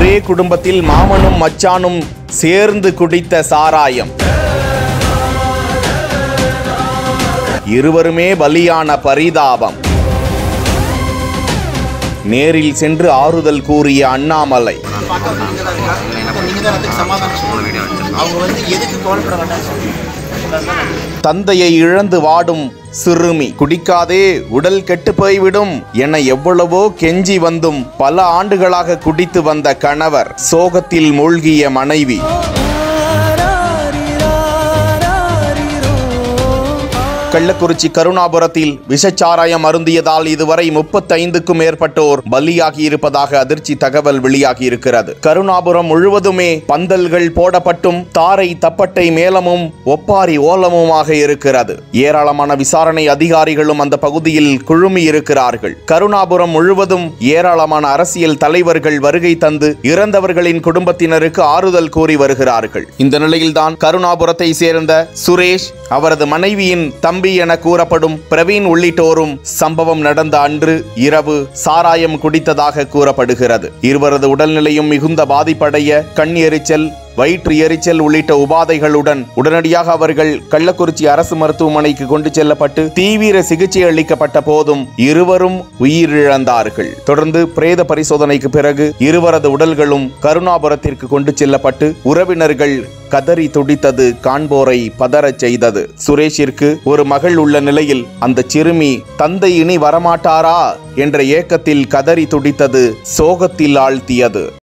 ஒரே குடும்பத்தில் மாமனும் மச்சானும் சேர்ந்து குடித்த சாராயம் இருவருமே பலியான பரிதாபம் நேரில் சென்று ஆறுதல் கூறிய அண்ணாமலை பார்க்க நீங்க தான் இருக்கா நீங்க தான் அதுக்கு சமாதானம் சொல்லணும் அவங்க வந்து எதுக்கு கவலைப்பட வேண்டாம்னு சொல்லுங்க தந்தையை இழந்து வாடும் சிறுமி குடிக்காதே உடல் கெட்டு போய்விடும் என எவ்வளவோ கெஞ்சி வந்தும் பல ஆண்டுகளாக குடித்து வந்த கணவர் சோகத்தில் மூழ்கிய மனைவி கள்ளக்குறிச்சி கருணாபுரத்தில் விஷச்சாராயம் அருந்தியதால் இதுவரை முப்பத்தைந்துக்கும் மேற்பட்டோர் பலியாகி இருப்பதாக அதிர்ச்சி தகவல் வெளியாகி இருக்கிறது கருணாபுரம் முழுவதுமே பந்தல்கள் போடப்பட்டும் தாரை தப்பட்டை மேளமும் ஒப்பாரி ஓலமுமாக இருக்கிறது ஏராளமான விசாரணை அதிகாரிகளும் அந்த பகுதியில் குழுமி இருக்கிறார்கள் கருணாபுரம் முழுவதும் ஏராளமான அரசியல் தலைவர்கள் வருகை தந்து இறந்தவர்களின் குடும்பத்தினருக்கு ஆறுதல் கூறி வருகிறார்கள் இந்த நிலையில்தான் கருணாபுரத்தை சேர்ந்த சுரேஷ் அவரது மனைவியின் தம்பி என கூறப்படும் பிரவீன் உள்ளிட்டோரும் சம்பவம் நடந்த அன்று இரவு சாராயம் குடித்ததாக கூறப்படுகிறது இருவரது உடல்நிலையும் மிகுந்த பாதிப்படைய கண் எரிச்சல் வயிற்று எரிச்சல் உள்ளிட்ட உபாதைகளுடன் உடனடியாக அவர்கள் கள்ளக்குறிச்சி அரசு மருத்துவமனைக்கு கொண்டு செல்லப்பட்டு தீவிர சிகிச்சை அளிக்கப்பட்ட போதும் இருவரும் உயிரிழந்தார்கள் தொடர்ந்து பிரேத பரிசோதனைக்கு பிறகு இருவரது உடல்களும் கருணாபுரத்திற்கு கொண்டு செல்லப்பட்டு உறவினர்கள் கதறி துடித்தது காண்போரை பதறச் செய்தது சுரேஷிற்கு ஒரு மகள் உள்ள நிலையில் அந்த சிறுமி தந்தை இனி வரமாட்டாரா என்ற ஏக்கத்தில் கதறி துடித்தது சோகத்தில் ஆழ்த்தியது